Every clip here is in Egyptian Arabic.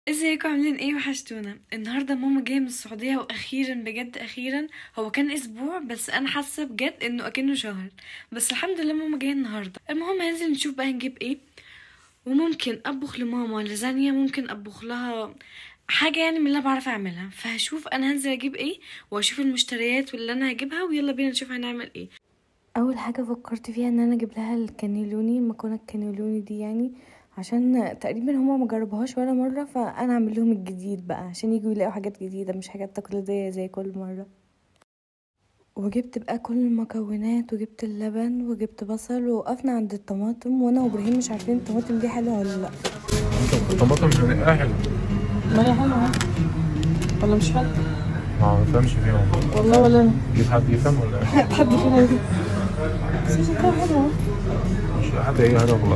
ازيكم عاملين ايه وحشتونا النهارده ماما جايه من السعوديه واخيرا بجد اخيرا هو كان اسبوع بس انا حاسه بجد انه اكنه شهر بس الحمد لله ماما جايه النهارده المهم هننزل نشوف بقى هنجيب ايه وممكن اطبخ لماما لازانيا ممكن اطبخ لها حاجه يعني من اللي أنا بعرف اعملها فهشوف انا هنزل اجيب ايه واشوف المشتريات واللي انا هجيبها ويلا بينا نشوف هنعمل ايه اول حاجه فكرت فيها ان انا اجيب لها الكانيلوني المكرونه الكانيلوني دي يعني عشان تقريبا هما ما جربوهاش ولا مره فانا اعمل لهم الجديد بقى عشان يجوا يلاقوا حاجات جديده مش حاجات تقليديه زي كل مره وجبت بقى كل المكونات وجبت اللبن وجبت بصل ووقفنا عند الطماطم وانا وابراهيم مش عارفين الطماطم دي حلوه ولا لا الطماطم ريحها حلو ما هي حلوة ولا مش حلوة ما بفهمش فيهم والله ولا انا جيب حد يفهم ولا إيه؟ حد فينا دي بس هي شكلها حلوة مش حد ايه هذا خلاص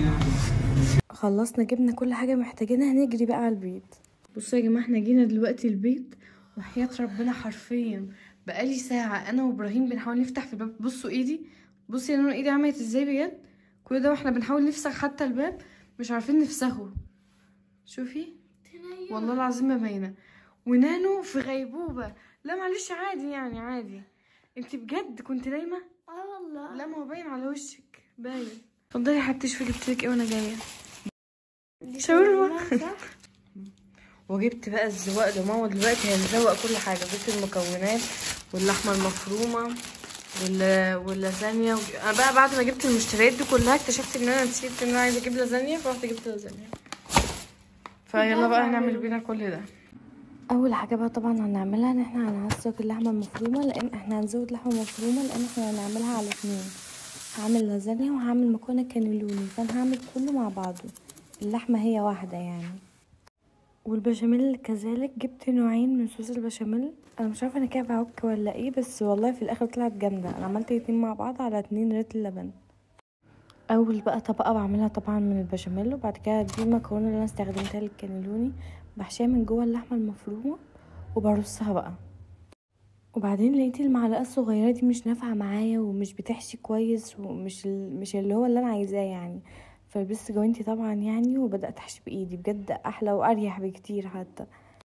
خلصنا جبنا كل حاجه محتاجينها هنجري بقى على البيت بصوا يا جماعه احنا جينا دلوقتي البيت وحياة ربنا حرفيا بقالي ساعة انا وابراهيم بنحاول نفتح في الباب بصوا ايدي بصي يا نور ايدي عملت ازاي بجد كل ده واحنا بنحاول نفسخ حتى الباب مش عارفين نفسخه شوفي والله العظيم ما باينة ونانو في غيبوبة لا معلش عادي يعني عادي انت بجد كنت نايمة اه والله لا ما هو باين على وشك باين اتفضلي يا حبيبتي شوفي جبتلك ايه وانا جايه شاورما وجبت بقى الزواق لماما دلوقتي هنزوق كل حاجه جبت المكونات واللحمه المفرومه وال... واللازانيا وج... انا بقى بعد ما جبت المشتريات دي كلها اكتشفت ان انا نسيت ان انا عايزه اجيب لازانيا فرحت جبت لازانيا فيلا بقى هنعمل بينا كل ده اول حاجه بقى طبعا هنعملها ان احنا هنعصق اللحمه المفرومه لان احنا هنزود لحمه مفرومه لان احنا هنعملها على اتنين هعمل لازانيا وهعمل مكرونه كانيلوني فانا هعمل كله مع بعضه اللحمه هي واحده يعني والبشاميل كذلك جبت نوعين من صوص البشاميل انا مش عارفه انا كده بعك ولا ايه بس والله في الاخر طلعت جامده انا عملت اتنين مع بعض على اتنين ريت اللبن اول بقى طبقه بعملها طبعا من البشاميل وبعد كده دي المكرونه اللي انا استخدمتها للكانيلوني بحشيها من جوه اللحمه المفرومه وبرصها بقى وبعدين لقيت المعلقه الصغيره دي مش نافعه معايا ومش بتحشي كويس ومش ال... مش اللي هو اللي انا عايزاه يعني فلبست جوانتي طبعا يعني وبدات احشي بايدي بجد احلى واريح بكتير حتى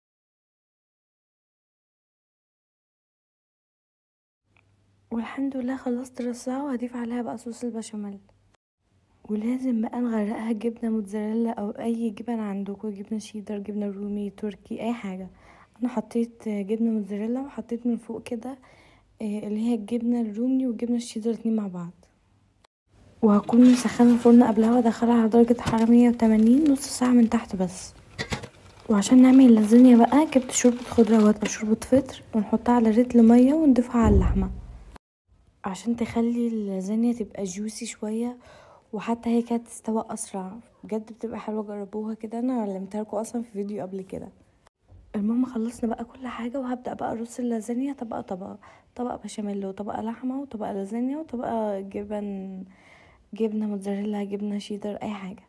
والحمد لله خلصت رصها وهضيف عليها بقى صوص البشاميل ولازم بقى نغرقها جبنه موتزاريلا او اي جبن عندكم جبنه شيدر جبنه رومي تركي اي حاجه انا حطيت جبنه موتزاريلا وحطيت من فوق كده اللي هي الجبنه الرومي والجبنه الشيدر الاتنين مع بعض وهكون مسخنه الفرن قبلها وادخلها على درجه حراره 180 نص ساعه من تحت بس وعشان نعمل اللازانيا بقى جبت شوربه خضروات او شوربه فطر ونحطها على رتل ميه ونضيفها على اللحمه عشان تخلي اللازانيا تبقى جوسي شويه وحتى هي كانت تستوى اسرع بجد بتبقى حلوه جربوها كده انا علمتها لكم اصلا في فيديو قبل كده المهم خلصنا بقى كل حاجه وهبدا بقى ارص اللازانيا طبقه طبقه طبقه بشاميل وطبقه لحمه وطبقه لازانيا وطبقه جبن جبنه موتزاريلا جبنه شيدر اي حاجه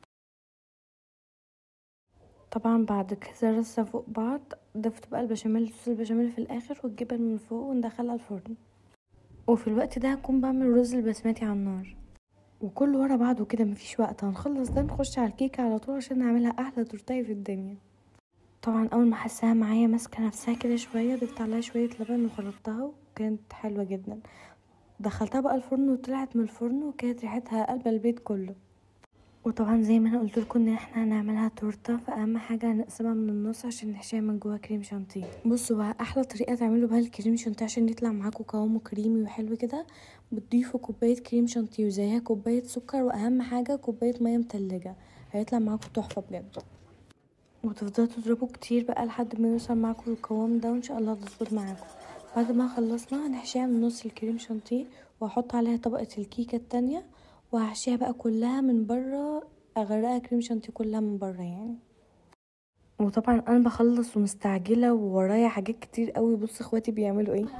طبعا بعد كذا رصه فوق بعض ضفت بقى البشاميل صوص البشاميل في الاخر والجبن من فوق وندخلها الفرن وفي الوقت ده هكون بعمل رز البسمتي على النار وكل ورا بعض وكده مفيش وقت هنخلص ده نخش على الكيكه على طول عشان نعملها احلى تورتايه في الدنيا طبعا اول ما حسها معايا ماسكه نفسها كده شويه ضفت عليها شويه لبن وخلطتها وكانت حلوه جدا دخلتها بقى الفرن وطلعت من الفرن وكانت ريحتها قلب البيت كله وطبعا زي ما انا قلت لكم ان احنا هنعملها تورته فاهم حاجه هنقسمها من النص عشان نحشيها من جوه كريم شانتيه بصوا بقى احلى طريقه تعملوا بها الكريم شانتيه عشان يطلع معاكم قوامه كريمي وحلو كده بتضيفوا كوبايه كريم شانتيه وزيها كوبايه سكر واهم حاجه كوبايه ميه متلجه هيطلع معاكم تحفه بجد وتفضلوا تضربوا كتير بقى لحد ما يوصل معاكم القوام ده وان شاء الله تظبط معاكم بعد ما خلصنا هنحشيها من نص الكريم شانتيه وهحط عليها طبقه الكيكه التانية وهحشيها بقى كلها من بره اغرقها كريم شانتيه كلها من بره يعني وطبعا انا بخلص ومستعجله وورايا حاجات كتير قوي بص اخواتي بيعملوا ايه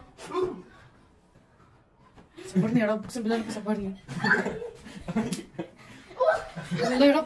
صبرني يا رب اقسم بالله رب صبرني والله يا رب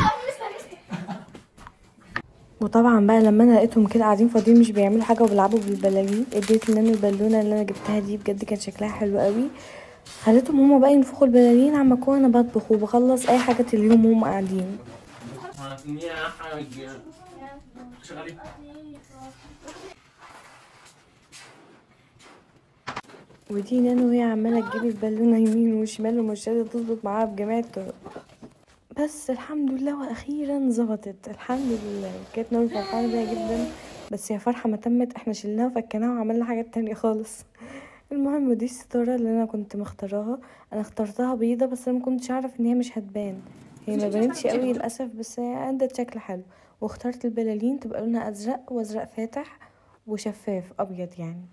وطبعا بقى لما انا لقيتهم كده قاعدين فاضيين مش بيعملوا حاجه وبيلعبوا بالبلالين اديت لنانو البالونه اللي انا جبتها دي بجد كان شكلها حلو قوي خليتهم هما بقى ينفخوا البلالين عما اكون انا بطبخ وبخلص اي حاجه اليوم وهم قاعدين يا حاجة ودي نانو وهي عمالة تجيب البالونة يمين وشمال ومش قادرة تظبط معاها بجميع الطرق بس الحمد لله واخيرا ظبطت الحمد لله كانت نور فرحانة بيها جدا بس يا فرحة ما تمت احنا شلناها وفكناها وعملنا حاجات تانية خالص المهم دي الستارة اللي انا كنت مختاراها انا اخترتها بيضة بس انا مكنتش اعرف ان هي مش هتبان هي ما بانتش قوي للاسف بس هي ادت شكل حلو واخترت البلالين تبقى لونها ازرق وازرق فاتح وشفاف ابيض يعني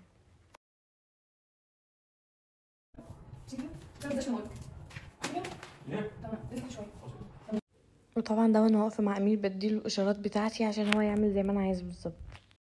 وطبعا ده وانا واقفه مع امير بديله الاشارات بتاعتي عشان هو يعمل زي ما انا عايز بالظبط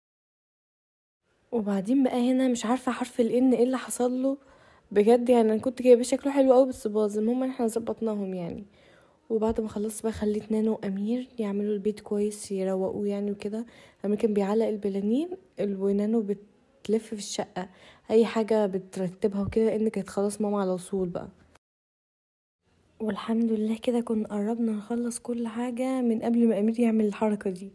وبعدين بقى هنا مش عارفه حرف الان ايه اللي حصل له بجد يعني انا كنت جايبه شكله حلو قوي بس باظ المهم إن احنا ظبطناهم يعني وبعد ما خلصت بقى خليت نانو وامير يعملوا البيت كويس يروقوه يعني وكده امير كان بيعلق البلالين ونانو بتلف في الشقه اي حاجه بترتبها وكده لان كانت خلاص ماما على وصول بقى والحمد لله كده كنا قربنا نخلص كل حاجة من قبل ما أمير يعمل الحركة دي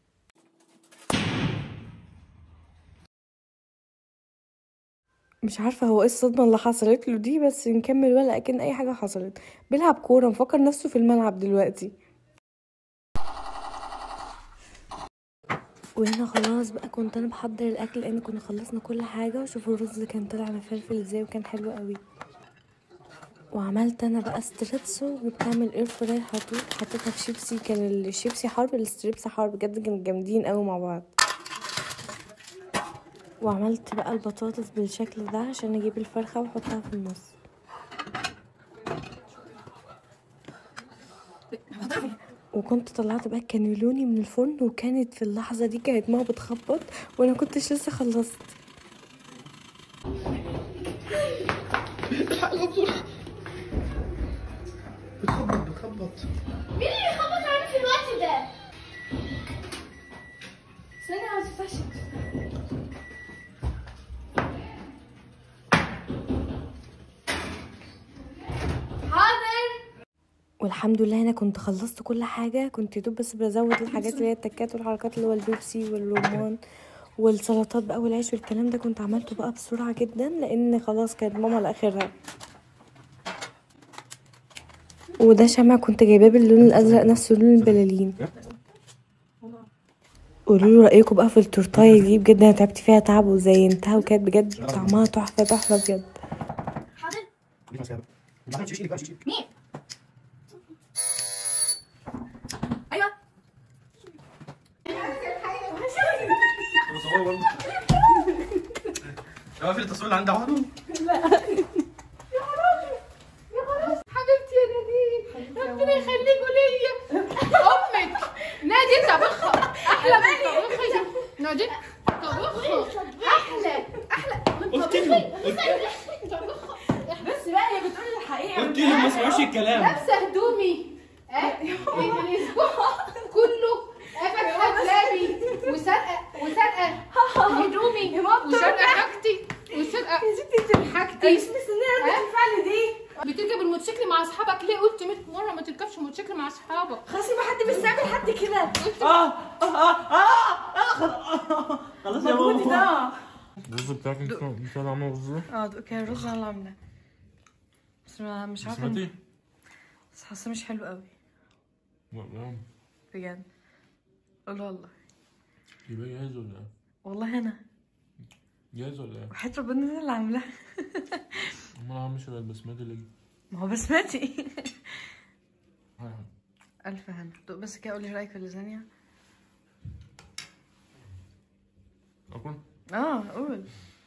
مش عارفة هو ايه الصدمة اللي حصلت له دي بس نكمل ولا أكن أي حاجة حصلت بيلعب كورة مفكر نفسه في الملعب دلوقتي وهنا خلاص بقى كنت انا بحضر الاكل لان كنا خلصنا كل حاجه وشوفوا الرز كان طلع مفلفل ازاي وكان حلو قوي وعملت انا بقى ستريبسو وبتعمل اير فراي حطيت حطيتها في شيبسي كان الشيبسي حار الستريبس حار بجد كانوا جامدين قوي مع بعض وعملت بقى البطاطس بالشكل ده عشان اجيب الفرخه واحطها في النص وكنت طلعت بقى الكانيلوني من الفرن وكانت في اللحظه دي كانت ماما بتخبط وانا كنتش لسه خلصت بتخبط بتخبط مين اللي يخبط علينا في الوقت ده؟ استنى ما تفتحش حاضر والحمد لله انا كنت خلصت كل حاجه كنت دوب بس بزود الحاجات اللي هي التكات والحركات اللي هو البيبسي والرمان والسلطات بقى والعيش والكلام ده كنت عملته بقى بسرعه جدا لان خلاص كانت ماما لاخرها وده شمع كنت جايباه باللون الازرق نفس لون البلالين قولوا له رايكم بقى في التورتايه دي بجد انا تعبت فيها تعب وزينتها وكانت بجد طعمها تحفه تحفه بجد حاضر مين؟ مين؟ ايوه هو في التصوير اللي عندي عوضه حبيبتي يا نادين ربنا يخليكوا ليا امك نادي طبخها احلى من طبخي نادي طبخها احلى احلى من قلت طبخي له قلت طبخها بس بقى هي بتقول الحقيقه قلت له ما سمعوش الكلام لابسه هدومي آه، الاسبوع كله فاتحه دولابي وسرقه وسرقه هدومي وسرقه حاجتي وسرقه حاجتي مستنيه ردة الفعل دي بتركب الموتوسيكل مع اصحابك ليه قلت 100 مره ما تركبش موتوسيكل مع اصحابك خلاص يبقى حد بيستعمل حد كده اه اه اه اه خلاص يا مجهودي ماما ده الرز بتاعك انت انت اللي عامل رز اه ده كان رز انا اللي عاملاه بس ما- مش عارفه سمعتي؟ بس حاسه مش حلو قوي لا بجد قول والله يبقى جاهز ولا ايه؟ والله انا جاهز ولا ايه؟ وحياة ربنا انا اللي عاملاه امال عامل شبه البسمتي اللي ما هو بسمتي هاي هاي. الف هنا دوق بس كده قولي رايك في اللازانيا اكل؟ اه قول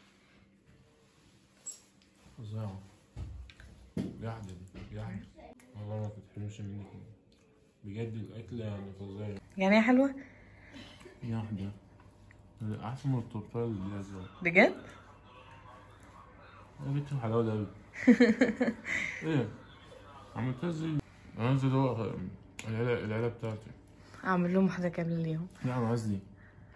فظيعة جحدة دي جحدة والله ما تتحرمش منك بجد الأكل يعني فظيع يعني هي حلوه جحدة أحسن من التورتايه اللي جاهزة بجد أنا جبت الحلاوة ده أوي إيه؟ عملتها ازاي؟ أنا عايز أدوق العيلة العيلة بتاعتي اعمل لهم واحده كامله ليهم لا أنا عايز دي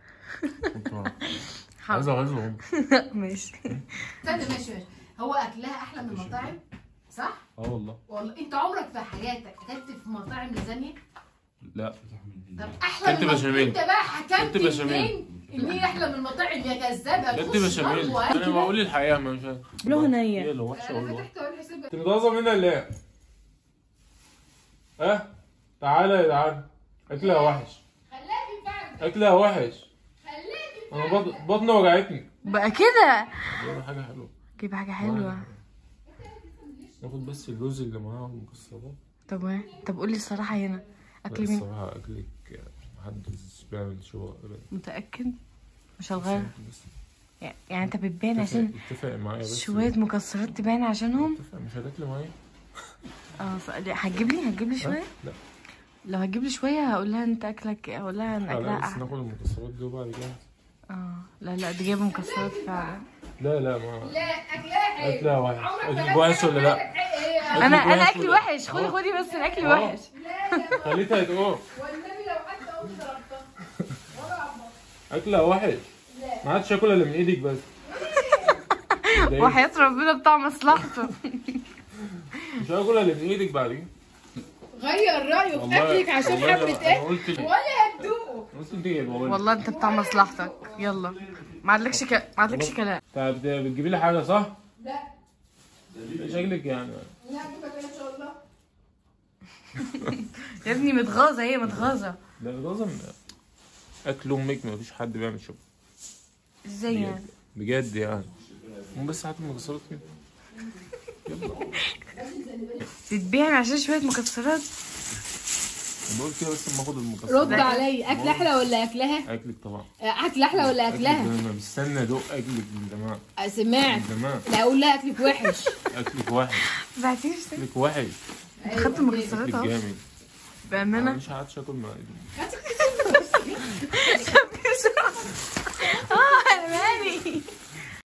عايز أغيظهم ماشي استنى ماشي ماشي هو اكلها احلى من المطاعم صح؟ اه والله والله انت عمرك في حياتك اكلت في مطاعم لازانيا؟ لا فتح من دي طب احلى كنت من بشاميل. انت بقى حكمت كنت بشاميل. منين ان هي احلى من المطاعم يا كذابه جد خش بشاميل جوه. انا بقول الحقيقه ما مش له نية هي لو وحشه اقول انا له فتحت اقول حساب انت متغاظه مني ولا ايه؟ ها؟ تعالى يا جدعان اكلها وحش خلاكي فعلا اكلها وحش خلاكي انا بط- بطني وجعتني بقى كده دي حاجه حلوه جيب حاجة حلوة ناخد بس الرز اللي معاه والمكسرات طب ما طب قولي الصراحة هنا لا أكل مين الصراحه اكلك محدش بيعمل شو متأكد مش هتغير بس يعني انت بتبان عشان اتفق- اتفق معايا بس شوية مكسرات تبان عشانهم اتفق مش هتاكل معايا اه ف- لا، هتجيب لي هتجيب لي شوية لا لو هتجيب لي شوية هقول لها انت اكلك هقول لها ان لا اكلها بس أحلى. ناخد المكسرات دي وبعد كده اه لا لا دي جايبة مكسرات فعلا لا لا ما لا اكلها حلو اكلها وحش عمرك اكلك ما وحش ولا لا؟ ايه انا أكلك انا وحش اكلي ولا- وحش خدي أهو. خدي بس الاكل أهو. وحش خليتها تقوم والنبي لو حتى قمت ضربتها ولا عبط اكلها وحش ما عادش اكلها الا من ايدك بس ده إيه؟ وحياة ربنا بتاع مصلحته مش هاكلها الا من ايدك بعدين غير رايه في والله- اكلك عشان والله حبه أنا ايه قلت لك ولا هتدوقه قلت انت ايه بقول والله انت بتاع مصلحتك يلا ما عندكش ك... ما عندكش كلام طب بت- بتجيبي لي حاجه صح؟ لا شكلك يعني لا هجيبك ان شاء الله يا ابني متغاظة هي متغاظة ده لازم اكل امك ما فيش حد بيعمل شغل ازاي يعني بجد يعني قوم بس هات المكسرات كده تتبيع عشان شوية مكسرات أنا بقول كده بس اما اخد رد المكسرات عليا اكل احلى ولا اكلها اكلك طبعا اكل احلى ولا اكلك اكلها انا بستنى ادوق اكلك من زمان سمعت من زمان لا اقول لها اكلك وحش اكلك وحش بعتيش اكلك وحش انت خدت المكسرات اكلك اهو جامد انا بأمانة مش هقعدش اكل مع